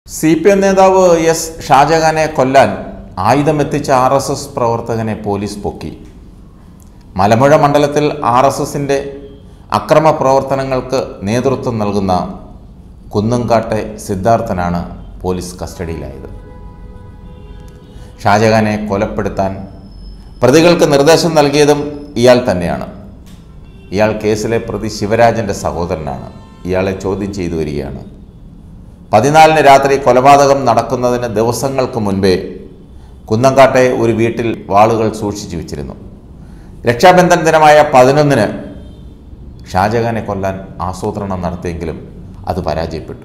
C P M നേതാവ് S ഷാജഹാനെ കൊല്ലാൻ ആയുധമെത്തിച്ച ആർ എസ് എസ് പ്രവർത്തകനെ പോലീസ് പൊക്കി മലമ്പുഴ മണ്ഡലത്തിൽ ആർ എസ് എസിൻ്റെ അക്രമ പ്രവർത്തനങ്ങൾക്ക് നേതൃത്വം നൽകുന്ന കുന്നംകാട്ടെ സിദ്ധാർത്ഥനാണ് പോലീസ് കസ്റ്റഡിയിലായത് ഷാജഹാനെ കൊലപ്പെടുത്താൻ പ്രതികൾക്ക് നിർദ്ദേശം നൽകിയതും ഇയാൾ തന്നെയാണ് ഇയാൾ കേസിലെ പ്രതി ശിവരാജൻ്റെ സഹോദരനാണ് ഇയാളെ ചോദ്യം ചെയ്തു വരികയാണ് പതിനാലിന് രാത്രി കൊലപാതകം നടക്കുന്നതിന് ദിവസങ്ങൾക്ക് മുൻപേ കുന്നംകാട്ടെ ഒരു വീട്ടിൽ വാളുകൾ സൂക്ഷിച്ചു വെച്ചിരുന്നു രക്ഷാബന്ധൻ ദിനമായ പതിനൊന്നിന് ഷാജഹാനെ കൊല്ലാൻ ആസൂത്രണം നടത്തിയെങ്കിലും അത് പരാജയപ്പെട്ടു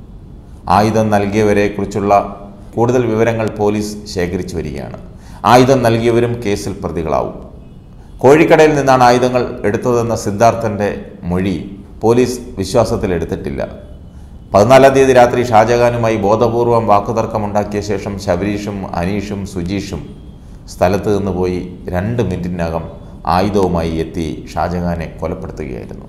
ആയുധം നൽകിയവരെക്കുറിച്ചുള്ള കൂടുതൽ വിവരങ്ങൾ പോലീസ് ശേഖരിച്ചു വരികയാണ് ആയുധം നൽകിയവരും കേസിൽ പ്രതികളാവും കോഴിക്കടയിൽ നിന്നാണ് ആയുധങ്ങൾ എടുത്തതെന്ന സിദ്ധാർത്ഥൻ്റെ മൊഴി പോലീസ് വിശ്വാസത്തിലെടുത്തിട്ടില്ല പതിനാലാം തീയതി രാത്രി ഷാജഹാനുമായി ബോധപൂർവം വാക്കുതർക്കമുണ്ടാക്കിയ ശേഷം ശബരീഷും അനീഷും സുജീഷും സ്ഥലത്ത് നിന്ന് പോയി രണ്ട് മിനിറ്റിനകം ആയുധവുമായി എത്തി ഷാജഹാനെ കൊലപ്പെടുത്തുകയായിരുന്നു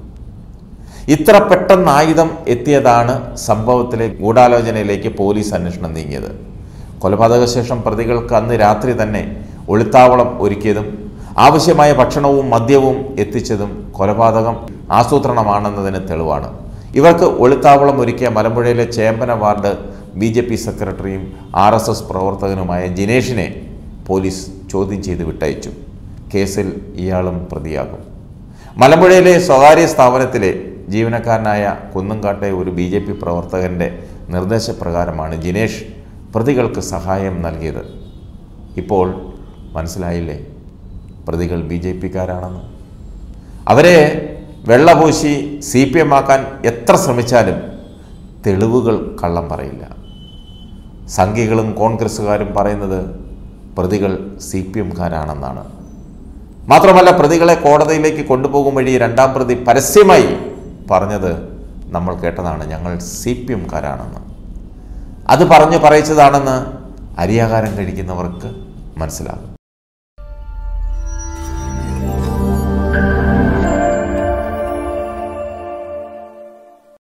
ഇത്ര പെട്ടെന്ന് ആയുധം എത്തിയതാണ് സംഭവത്തിലെ ഗൂഢാലോചനയിലേക്ക് പോലീസ് അന്വേഷണം നീങ്ങിയത് കൊലപാതക ശേഷം പ്രതികൾക്ക് അന്ന് രാത്രി തന്നെ ഒളിത്താവളം ഒരുക്കിയതും ആവശ്യമായ ഭക്ഷണവും മദ്യവും എത്തിച്ചതും കൊലപാതകം ആസൂത്രണമാണെന്നതിന് തെളിവാണ് ഇവർക്ക് ഒളിത്താവളം ഒരുക്കിയ മലമ്പുഴയിലെ Chembana ward B J P സെക്രട്ടറിയും ആർ എസ് എസ് പ്രവർത്തകനുമായ ജിനേഷിനെ പോലീസ് ചോദ്യം ചെയ്ത് വിട്ടയച്ചു കേസിൽ ഇയാളും പ്രതിയാകും മലമ്പുഴയിലെ സ്വകാര്യ സ്ഥാപനത്തിലെ ജീവനക്കാരനായ കുന്നംകാട്ടെ ഒരു ബി ജെ പി പ്രവർത്തകൻ്റെ നിർദ്ദേശപ്രകാരമാണ് ജിനേഷ് പ്രതികൾക്ക് സഹായം നൽകിയത് ഇപ്പോൾ മനസ്സിലായില്ലേ പ്രതികൾ ബി ജെ പിക്കാരാണെന്ന് അവരെ വെള്ളപൂശി സി പി എം ആക്കാൻ എത്ര ശ്രമിച്ചാലും തെളിവുകൾ കള്ളം പറയില്ല സംഘികളും കോൺഗ്രസ്സുകാരും പറയുന്നത് പ്രതികൾ സി പി എംകാരാണെന്നാണ് മാത്രമല്ല പ്രതികളെ കോടതിയിലേക്ക് കൊണ്ടുപോകും വഴി രണ്ടാം പ്രതി പരസ്യമായി പറഞ്ഞത് നമ്മൾ കേട്ടതാണ് ഞങ്ങൾ സി പി എംകാരാണെന്ന് അത് പറഞ്ഞു പറയിച്ചതാണെന്ന് അരിയാകാരം കഴിക്കുന്നവർക്ക് മനസ്സിലാകും